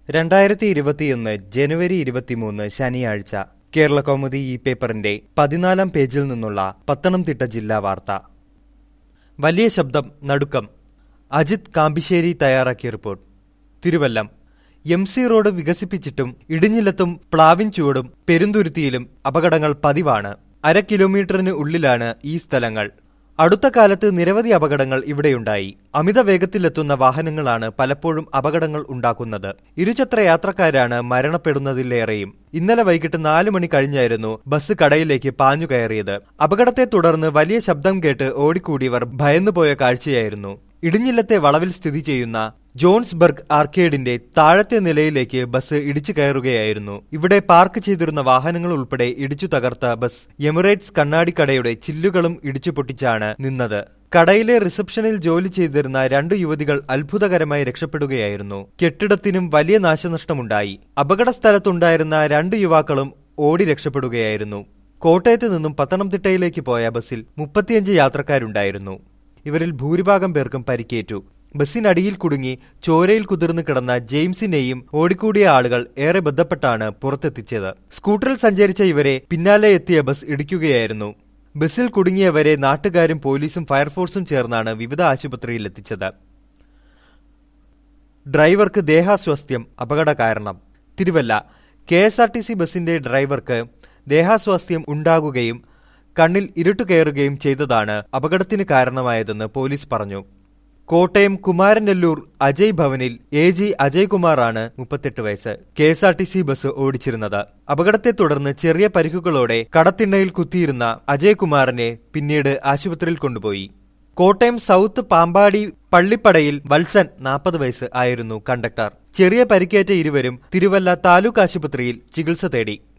രണ്ടായിരത്തി ഇരുപത്തിയൊന്ന് ജനുവരി ഇരുപത്തിമൂന്ന് ശനിയാഴ്ച കേരള കൗമുദി ഈ പേപ്പറിന്റെ പതിനാലാം പേജിൽ നിന്നുള്ള പത്തനംതിട്ട ജില്ലാ വാർത്ത വലിയ ശബ്ദം നടുക്കം അജിത് കാമ്പിശ്ശേരി തയ്യാറാക്കിയ report Thiruvallam M C road വികസിപ്പിച്ചിട്ടും ഇടിഞ്ഞിലത്തും പ്ലാവിൻചുവടും പെരുന്തുരുത്തിയിലും അപകടങ്ങൾ പതിവാണ് അര കിലോമീറ്ററിന് ഉള്ളിലാണ് ഈ സ്ഥലങ്ങൾ അടുത്ത കാലത്ത് നിരവധി അപകടങ്ങൾ ഇവിടെയുണ്ടായി അമിത വേഗത്തിലെത്തുന്ന വാഹനങ്ങളാണ് പലപ്പോഴും അപകടങ്ങൾ ഉണ്ടാക്കുന്നത് ഇരുചക്ര യാത്രക്കാരാണ് മരണപ്പെടുന്നതിലേറെയും ഇന്നലെ വൈകിട്ട് നാലു മണി കഴിഞ്ഞായിരുന്നു ബസ് കടയിലേക്ക് പാഞ്ഞു കയറിയത് അപകടത്തെ തുടർന്ന് വലിയ ശബ്ദം കേട്ട് ഓടിക്കൂടിയവർ ഭയന്നുപോയ കാഴ്ചയായിരുന്നു ഇടിഞ്ഞില്ലത്തെ വളവിൽ സ്ഥിതി ചെയ്യുന്ന ജോൺസ്ബർഗ് ആർക്കേഡിന്റെ താഴത്തെ നിലയിലേക്ക് ബസ് ഇടിച്ചു കയറുകയായിരുന്നു ഇവിടെ പാർക്ക് ചെയ്തിരുന്ന വാഹനങ്ങൾ ഉൾപ്പെടെ ഇടിച്ചു തകർത്ത ബസ് എമിറേറ്റ്സ് കണ്ണാടിക്കടയുടെ ചില്ലുകളും ഇടിച്ചു പൊട്ടിച്ചാണ് നിന്നത് കടയിലെ റിസപ്ഷനിൽ ജോലി ചെയ്തിരുന്ന രണ്ടു യുവതികൾ അത്ഭുതകരമായി രക്ഷപ്പെടുകയായിരുന്നു കെട്ടിടത്തിനും വലിയ നാശനഷ്ടമുണ്ടായി അപകട സ്ഥലത്തുണ്ടായിരുന്ന രണ്ട് യുവാക്കളും ഓടി രക്ഷപ്പെടുകയായിരുന്നു കോട്ടയത്ത് നിന്നും പത്തനംതിട്ടയിലേക്ക് പോയ ബസ്സിൽ മുപ്പത്തിയഞ്ച് യാത്രക്കാരുണ്ടായിരുന്നു ഇവരിൽ ഭൂരിഭാഗം പേർക്കും പരിക്കേറ്റു ബസ്സിനടിയിൽ കുടുങ്ങി ചോരയിൽ കുതിർന്നു കിടന്ന ജെയിംസിനെയും ഓടിക്കൂടിയ ആളുകൾ ഏറെ ബന്ധപ്പെട്ടാണ് പുറത്തെത്തിച്ചത് സ്കൂട്ടറിൽ സഞ്ചരിച്ച ഇവരെ പിന്നാലെ എത്തിയ ബസ് ഇടിക്കുകയായിരുന്നു ബസ്സിൽ കുടുങ്ങിയവരെ നാട്ടുകാരും പോലീസും ഫയർഫോഴ്സും ചേർന്നാണ് വിവിധ ആശുപത്രിയിൽ എത്തിച്ചത് ഡ്രൈവർക്ക് ദേഹാസ്വാസ്ഥ്യം അപകട കാരണം Thiruvalla K S R T C ബസിന്റെ ഡ്രൈവർക്ക് ദേഹാസ്വാസ്ഥ്യം ഉണ്ടാകുകയും കണ്ണിൽ ഇരുട്ട് കയറുകയും ചെയ്തതാണ് അപകടത്തിന് കാരണമായതെന്ന് പോലീസ് പറഞ്ഞു കോട്ടയം കുമാരനെല്ലൂർ അജയ് ഭവനിൽ എ ജി അജയ് കുമാറാണ് മുപ്പത്തെട്ട് വയസ്സ് K S R T C bus ഓടിച്ചിരുന്നത് അപകടത്തെ തുടർന്ന് ചെറിയ പരിക്കുകളോടെ കടത്തിണ്ണയിൽ കുത്തിയിരുന്ന അജയ് കുമാറിനെ പിന്നീട് ആശുപത്രിയിൽ കൊണ്ടുപോയി കോട്ടയം സൗത്ത് പാമ്പാടി പള്ളിപ്പടയിൽ വത്സൻ നാൽപ്പത് വയസ്സ് ആയിരുന്നു കണ്ടക്ടർ ചെറിയ പരിക്കേറ്റ ഇരുവരും തിരുവല്ല താലൂക്ക് ആശുപത്രിയിൽ ചികിത്സ തേടി